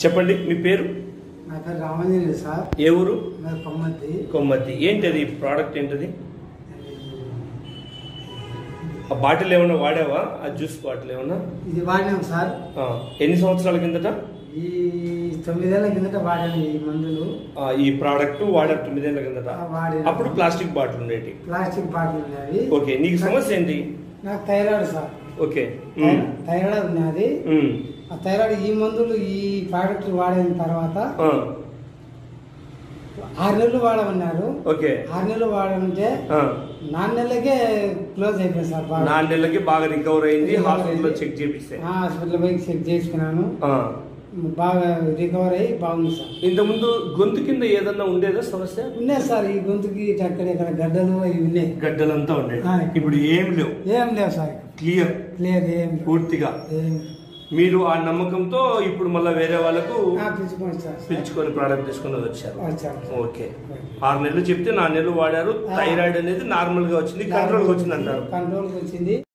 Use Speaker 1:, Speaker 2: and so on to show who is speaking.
Speaker 1: చెప్పండి మీ పేరు
Speaker 2: నా పేరు రామాంజనేయులు సార్
Speaker 1: ఏ ఊరు
Speaker 2: నా కొమ్మతి
Speaker 1: కొమ్మతి ఏంటది ప్రోడక్ట్ ఏంటది ఆ బాటిల్ ఏమన్నా వాడావా ఆ జ్యూస్ బాటిల్ ఏమన్నా
Speaker 2: ఇది వాడినాం సార్
Speaker 1: ఆ, ఎన్ని సంవత్సరాల కిందట
Speaker 2: ఈ తొమ్మిదేళ్ల కిందట వాడాను ఈ మందులు
Speaker 1: ఆ, ఈ ప్రోడక్ట్ వాడారు తొమ్మిదేళ్ల కిందట
Speaker 2: ఆ, వాడాను.
Speaker 1: అప్పుడు ప్లాస్టిక్ బాటిల్ ఉండేటి
Speaker 2: ప్లాస్టిక్ బాటిల్ ఉన్నది
Speaker 1: ఓకే నీకు సమస్య ఏంటి
Speaker 2: నాకు థైరాయిడ్ సార్
Speaker 1: ఓకే ఉమ్,
Speaker 2: థైరాయిడ్ ఉన్నది
Speaker 1: ఉమ్,
Speaker 2: ఆ థైరాయిడ్ ఈ మందులు ఈ ప్రోడక్ట్ వాడిన తర్వాత
Speaker 1: ఆ,
Speaker 2: ఆరు నెలలు వాడమన్నారు
Speaker 1: ఓకే
Speaker 2: ఆరు నెలలు వాడమంటే
Speaker 1: ఆ,
Speaker 2: నాలుగు నెలలకే క్లోజ్ అయిపోయింది సార్ బాగా
Speaker 1: నాలుగు నెలలకి బాగా రికవర్ అయింది
Speaker 2: Recover
Speaker 1: హాస్పిటల్లో
Speaker 2: అయింది.
Speaker 1: చెక్ చేపిస్తే
Speaker 2: ఆ, హాస్పిటల్ పోయి చెక్ చేసుకున్నాను
Speaker 1: ఆ,
Speaker 2: బాగా రికవర్ అయ్యి బాగుంది సార్
Speaker 1: ఇంతకుముందు గొంతు కింద ఏదన్నా ఉండేదా సమస్య
Speaker 2: ఉన్నాయి సార్ ఈ గొంతుకి అక్కడ ఇక్కడ గడ్డలు అవి ఉన్నాయి
Speaker 1: గడ్డలంతా ఉండేది
Speaker 2: ఆ.
Speaker 1: ఇప్పుడు ఏం లేవు
Speaker 2: ఏం లేవు సార్
Speaker 1: క్లియర్
Speaker 2: క్లియర్ ఏం లేవు.
Speaker 1: పూర్తిగా
Speaker 2: ఏం
Speaker 1: మీరు ఆ నమ్మకంతో ఇప్పుడు మళ్ళీ వేరే వాళ్ళకు
Speaker 2: ఆ, పిలుచుకోండి సార్
Speaker 1: పిలుచుకొని ప్రోడక్ట్ తీసుకొని వచ్చారు
Speaker 2: వచ్చాము
Speaker 1: ఓకే ఆరు నెలలు చెప్తే నాలుగు నెలలు వాడారు థైరాయిడ్ అనేది నార్మల్ గా వచ్చింది కంట్రోల్ వచ్చింది అంటారు
Speaker 2: కంట్రోల్కి వచ్చింది